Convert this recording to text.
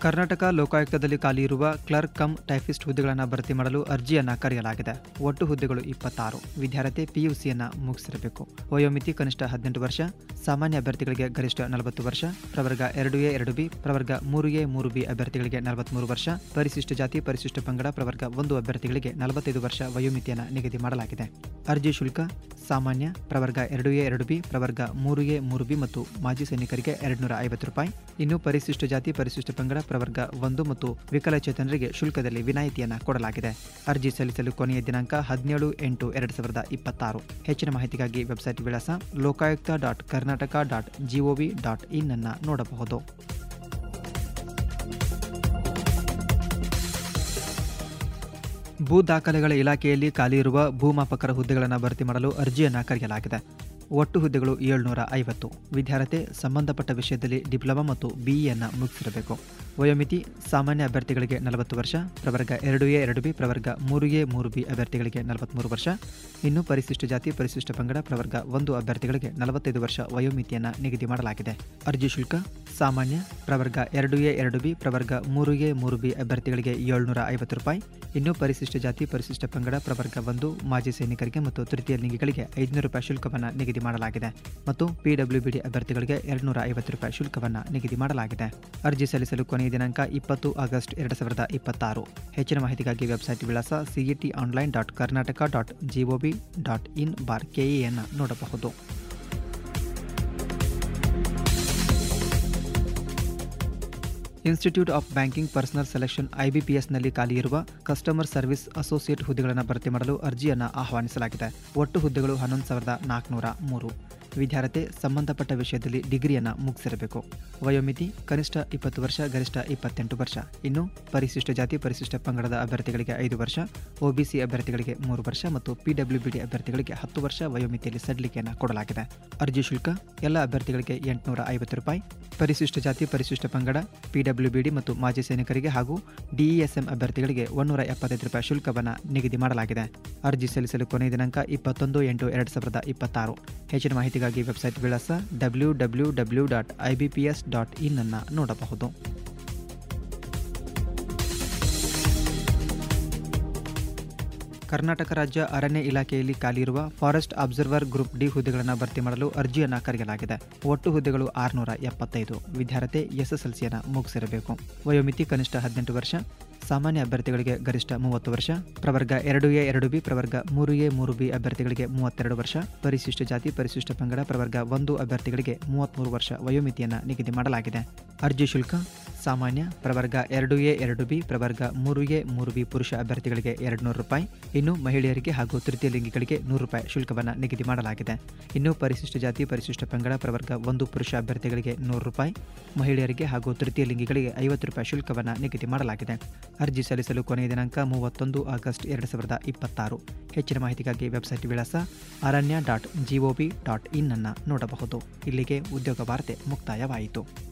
ಕರ್ನಾಟಕ ಲೋಕಾಯುಕ್ತದಲ್ಲಿ ಖಾಲಿ ಇರುವ clerk come typist ಹುದ್ದೆಗಳನ್ನು ಭರ್ತಿ ಮಾಡಲು ಅರ್ಜಿಯನ್ನು ಕರೆಯಲಾಗಿದೆ ಒಟ್ಟು ಹುದ್ದೆಗಳು ಇಪ್ಪತ್ತಾರು ವಿದ್ಯಾರ್ಥಿ ಪಿಯುಸಿಯನ್ನು ಮುಗಿಸಿರಬೇಕು ವಯೋಮಿತಿ ಕನಿಷ್ಠ ಹದಿನೆಂಟು ವರ್ಷ ಸಾಮಾನ್ಯ ಅಭ್ಯರ್ಥಿಗಳಿಗೆ ಗರಿಷ್ಠ ನಲವತ್ತು ವರ್ಷ ಪ್ರವರ್ಗ ಎರಡು ಎ ಎರಡು ಬಿ ಪ್ರವರ್ಗ ಮೂರು ಎ ಮೂರು ಬಿ ಅಭ್ಯರ್ಥಿಗಳಿಗೆ ನಲವತ್ಮೂರು ವರ್ಷ ಪರಿಶಿಷ್ಟ ಜಾತಿ ಪರಿಶಿಷ್ಟ ಪಂಗಡ ಪ್ರವರ್ಗ ಒಂದು ಅಭ್ಯರ್ಥಿಗಳಿಗೆ ನಲವತ್ತೈದು ವರ್ಷ ವಯೋಮಿತಿಯನ್ನು ನಿಗದಿ ಮಾಡಲಾಗಿದೆ ಅರ್ಜಿ ಶುಲ್ಕ ಸಾಮಾನ್ಯ ಪ್ರವರ್ಗ ಎರಡು ಎ ಎರಡು ಬಿ ಪ್ರವರ್ಗ ಮೂರು ಎ ಮೂರು ಬಿ ಮತ್ತು ಮಾಜಿ ಸೈನಿಕರಿಗೆ ಎರಡುನೂರ ಐವತ್ತು ರೂಪಾಯಿ ಇನ್ನು ಪರಿಶಿಷ್ಟ ಜಾತಿ ಪರಿಶಿಷ್ಟ ಪಂಗಡ ಪ್ರವರ್ಗ ಒಂದು ಮತ್ತು ವಿಕಲಚೇತನರಿಗೆ ಶುಲ್ಕದಲ್ಲಿ ವಿನಾಯಿತಿಯನ್ನು ಕೊಡಲಾಗಿದೆ ಅರ್ಜಿ ಸಲ್ಲಿಸಲು ಕೊನೆಯ ದಿನಾಂಕ ಹದಿನೇಳು ಎಂಟು ಎರಡು ಸಾವಿರದ ಇಪ್ಪತ್ತಾರು ಹೆಚ್ಚಿನ ಮಾಹಿತಿಗಾಗಿ ವೆಬ್ಸೈಟ್ ವಿಳಾಸ Lokayukta dot Karnataka dot GOV dot in ಅನ್ನು ನೋಡಬಹುದು ಭೂ ದಾಖಲೆಗಳ ಇಲಾಖೆಯಲ್ಲಿ ಖಾಲಿ ಇರುವ ಭೂಮಾಪಕರ ಹುದ್ದೆಗಳನ್ನು ಭರ್ತಿ ಮಾಡಲು ಅರ್ಜಿಯನ್ನು ಕರೆಯಲಾಗಿದೆ ಒಟ್ಟು ಹುದ್ದೆಗಳು ಏಳ್ನೂರ ಐವತ್ತು ವಿದ್ಯಾರ್ಥಿ ಸಂಬಂಧಪಟ್ಟ ವಿಷಯದಲ್ಲಿ ಡಿಪ್ಲೊಮಾ ಮತ್ತು ಬಿಇಯನ್ನು ಮುಗಿಸಿರಬೇಕು ವಯೋಮಿತಿ ಸಾಮಾನ್ಯ ಅಭ್ಯರ್ಥಿಗಳಿಗೆ ನಲವತ್ತು ವರ್ಷ ಪ್ರವರ್ಗ ಎರಡು ಎ ಎರಡು ಬಿ ಪ್ರವರ್ಗ ಮೂರು ಎ ಮೂರು ಬಿ ಅಭ್ಯರ್ಥಿಗಳಿಗೆ ನಲವತ್ತ್ಮೂರು ವರ್ಷ ಇನ್ನು ಪರಿಶಿಷ್ಟ ಜಾತಿ ಪರಿಶಿಷ್ಟ ಪಂಗಡ ಪ್ರವರ್ಗ ಒಂದು ಅಭ್ಯರ್ಥಿಗಳಿಗೆ ನಲವತ್ತೈದು ವರ್ಷ ವಯೋಮಿತಿಯನ್ನು ನಿಗದಿ ಮಾಡಲಾಗಿದೆ ಅರ್ಜಿ ಶುಲ್ಕ ಸಾಮಾನ್ಯ ಪ್ರವರ್ಗ ಎರಡು ಎ ಎರಡು ಬಿ ಪ್ರವರ್ಗ ಮೂರು ಎ ಮೂರು ಬಿ ಅಭ್ಯರ್ಥಿಗಳಿಗೆ ಏಳ್ನೂರ ಐವತ್ತು ರೂಪಾಯಿ ಇನ್ನು ಪರಿಶಿಷ್ಟ ಜಾತಿ ಪರಿಶಿಷ್ಟ ಪಂಗಡ ಪ್ರವರ್ಗ ಒಂದು ಮಾಜಿ ಸೈನಿಕರಿಗೆ ಮತ್ತು ತೃತೀಯ ಲಿಂಗಿಗಳಿಗೆ ಐದುನೂರು ರೂಪಾಯಿ ಶುಲ್ಕವನ್ನು ನಿಗದಿ ಮಾಡಲಾಗಿದೆ ಮತ್ತು ಪಿಡಬ್ಲ್ಯೂಬಿಡಿ ಅಭ್ಯರ್ಥಿಗಳಿಗೆ ಎರಡುನೂರ ಐವತ್ತು ರೂಪಾಯಿ ಶುಲ್ಕವನ್ನು ನಿಗದಿ ಮಾಡಲಾಗಿದೆ ಅರ್ಜಿ ಸಲ್ಲಿಸಲು ಕೊನೆಯ ದಿನಾಂಕ ಇಪ್ಪತ್ತು ಆಗಸ್ಟ್ ಎರಡು ಸಾವಿರದ ಇಪ್ಪತ್ತಾರು ಹೆಚ್ಚಿನ ಮಾಹಿತಿಗಾಗಿ ವೆಬ್ಸೈಟ್ ವಿಳಾಸ CET online dot Karnataka dot GOV dot in bar ಕೆಇಯನ್ನು ನೋಡಬಹುದು institute of banking personnel selection ಐಬಿಪಿಎಸ್ನಲ್ಲಿ ಖಾಲಿ ಇರುವ ಕಸ್ಟಮರ್ ಸರ್ವಿಸ್ ಅಸೋಸಿಯೇಟ್ ಹುದ್ದೆಗಳನ್ನು ಭರ್ತಿ ಮಾಡಲು ಅರ್ಜಿಯನ್ನು ಆಹ್ವಾನಿಸಲಾಗಿದೆ ಒಟ್ಟು ಹುದ್ದೆಗಳು ಹನ್ನೊಂದು ಸಾವಿರದ ನಾಲ್ಕುನೂರ ಮೂರು ವಿದ್ಯಾರ್ಥಿ ಸಂಬಂಧಪಟ್ಟ ವಿಷಯದಲ್ಲಿ ಡಿಗ್ರಿಯನ್ನು ಮುಗಿಸಿರಬೇಕು ವಯೋಮಿತಿ ಕನಿಷ್ಠ ಇಪ್ಪತ್ತು ವರ್ಷ ಗರಿಷ್ಠ ಇಪ್ಪತ್ತೆಂಟು ವರ್ಷ ಇನ್ನು ಪರಿಶಿಷ್ಟ ಜಾತಿ ಪರಿಶಿಷ್ಟ ಪಂಗಡದ ಅಭ್ಯರ್ಥಿಗಳಿಗೆ ಐದು ವರ್ಷ ಒಬಿಸಿ ಅಭ್ಯರ್ಥಿಗಳಿಗೆ ಮೂರು ವರ್ಷ ಮತ್ತು ಪಿಡಬ್ಲ್ಯೂಬಿಡಿ ಅಭ್ಯರ್ಥಿಗಳಿಗೆ ಹತ್ತು ವರ್ಷ ವಯೋಮಿತಿಯಲ್ಲಿ ಸಡಿಲಿಕೆಯನ್ನು ಕೊಡಲಾಗಿದೆ ಅರ್ಜಿ ಶುಲ್ಕ ಎಲ್ಲ ಅಭ್ಯರ್ಥಿಗಳಿಗೆ ಎಂಟುನೂರ ಐವತ್ತು ರೂಪಾಯಿ ಪರಿಶಿಷ್ಟ ಜಾತಿ ಪರಿಶಿಷ್ಟ ಪಂಗಡ ಪಿಡಬ್ಲ್ಯೂಬಿಡಿ ಮತ್ತು ಮಾಜಿ ಸೈನಿಕರಿಗೆ ಹಾಗೂ ಡಿಇಎಸ್ಎಂ ಅಭ್ಯರ್ಥಿಗಳಿಗೆ ಒಂದೂರ ಎಪ್ಪತ್ತೈದು ರೂಪಾಯಿ ಶುಲ್ಕವನ್ನು ನಿಗದಿ ಮಾಡಲಾಗಿದೆ ಅರ್ಜಿ ಸಲ್ಲಿಸಲು ಕೊನೆಯ ದಿನಾಂಕ ಇಪ್ಪತ್ತೊಂದು ಎಂಟು ಎರಡು ಸಾವಿರದ ಇಪ್ಪತ್ತಾರು ಹೆಚ್ಚಿನ ಮಾಹಿತಿಗಾಗಿ ವೆಬ್ಸೈಟ್ ವಿಳಾಸ W W W dot I B P S dot in ಅನ್ನು ನೋಡಬಹುದು ಕರ್ನಾಟಕ ರಾಜ್ಯ ಅರಣ್ಯ ಇಲಾಖೆಯಲ್ಲಿ ಖಾಲಿ ಇರುವ ಫಾರೆಸ್ಟ್ ಅಬ್ಸರ್ವರ್ ಗ್ರೂಪ್ ಡಿ ಹುದ್ದೆಗಳನ್ನು ಭರ್ತಿ ಮಾಡಲು ಅರ್ಜಿಯನ್ನು ಕರೆಯಲಾಗಿದೆ ಒಟ್ಟು ಹುದ್ದೆಗಳು ಆರುನೂರ ಎಪ್ಪತ್ತೈದು ವಿದ್ಯಾರ್ಥಿ ಎಸ್ಎಸ್ಎಲ್ಸಿಯನ್ನು ಮುಗಿಸಿರಬೇಕು ವಯೋಮಿತಿ ಕನಿಷ್ಠ ಹದಿನೆಂಟು ವರ್ಷ ಸಾಮಾನ್ಯ ಅಭ್ಯರ್ಥಿಗಳಿಗೆ ಗರಿಷ್ಠ ಮೂವತ್ತು ವರ್ಷ ಪ್ರವರ್ಗ ಎರಡು ಎ ಎರಡು ಬಿ ಪ್ರವರ್ಗ ಮೂರು ಎ ಮೂರು ಬಿ ಅಭ್ಯರ್ಥಿಗಳಿಗೆ ಮೂವತ್ತೆರಡು ವರ್ಷ ಪರಿಶಿಷ್ಟ ಜಾತಿ ಪರಿಶಿಷ್ಟ ಪಂಗಡ ಪ್ರವರ್ಗ ಒಂದು ಅಭ್ಯರ್ಥಿಗಳಿಗೆ ಮೂವತ್ತ್ಮೂರು ವರ್ಷ ವಯೋಮಿತಿಯನ್ನು ನಿಗದಿ ಮಾಡಲಾಗಿದೆ ಅರ್ಜಿ ಶುಲ್ಕ ಸಾಮಾನ್ಯ ಪ್ರವರ್ಗ ಎರಡು ಎ ಎರಡು ಬಿ ಪ್ರವರ್ಗ ಮೂರು ಎ ಮೂರು ಬಿ ಪುರುಷ ಅಭ್ಯರ್ಥಿಗಳಿಗೆ ಎರಡು ನೂರು ರೂಪಾಯಿ ಇನ್ನು ಮಹಿಳೆಯರಿಗೆ ಹಾಗೂ ತೃತೀಯ ಲಿಂಗಿಗಳಿಗೆ ನೂರು ರೂಪಾಯಿ ಶುಲ್ಕವನ್ನು ನಿಗದಿ ಮಾಡಲಾಗಿದೆ ಇನ್ನು ಪರಿಶಿಷ್ಟ ಜಾತಿ ಪರಿಶಿಷ್ಟ ಪಂಗಡ ಪ್ರವರ್ಗ ಒಂದು ಪುರುಷ ಅಭ್ಯರ್ಥಿಗಳಿಗೆ ನೂರು ರೂಪಾಯಿ ಮಹಿಳೆಯರಿಗೆ ಹಾಗೂ ತೃತೀಯ ಲಿಂಗಿಗಳಿಗೆ ಐವತ್ತು ರೂಪಾಯಿ ಶುಲ್ಕವನ್ನು ನಿಗದಿ ಮಾಡಲಾಗಿದೆ ಅರ್ಜಿ ಸಲ್ಲಿಸಲು ಕೊನೆಯ ದಿನಾಂಕ ಮೂವತ್ತೊಂದು ಆಗಸ್ಟ್ ಎರಡು ಸಾವಿರದ ಇಪ್ಪತ್ತಾರು ಹೆಚ್ಚಿನ ಮಾಹಿತಿಗಾಗಿ ವೆಬ್ಸೈಟ್ ವಿಳಾಸ ಅರಣ್ಯ ಡಾಟ್ ಜಿಒವಿ ಡಾಟ್ ಇನ್ ಅನ್ನು ನೋಡಬಹುದು ಇಲ್ಲಿಗೆ ಉದ್ಯೋಗ ವಾರ್ತೆ ಮುಕ್ತಾಯವಾಯಿತು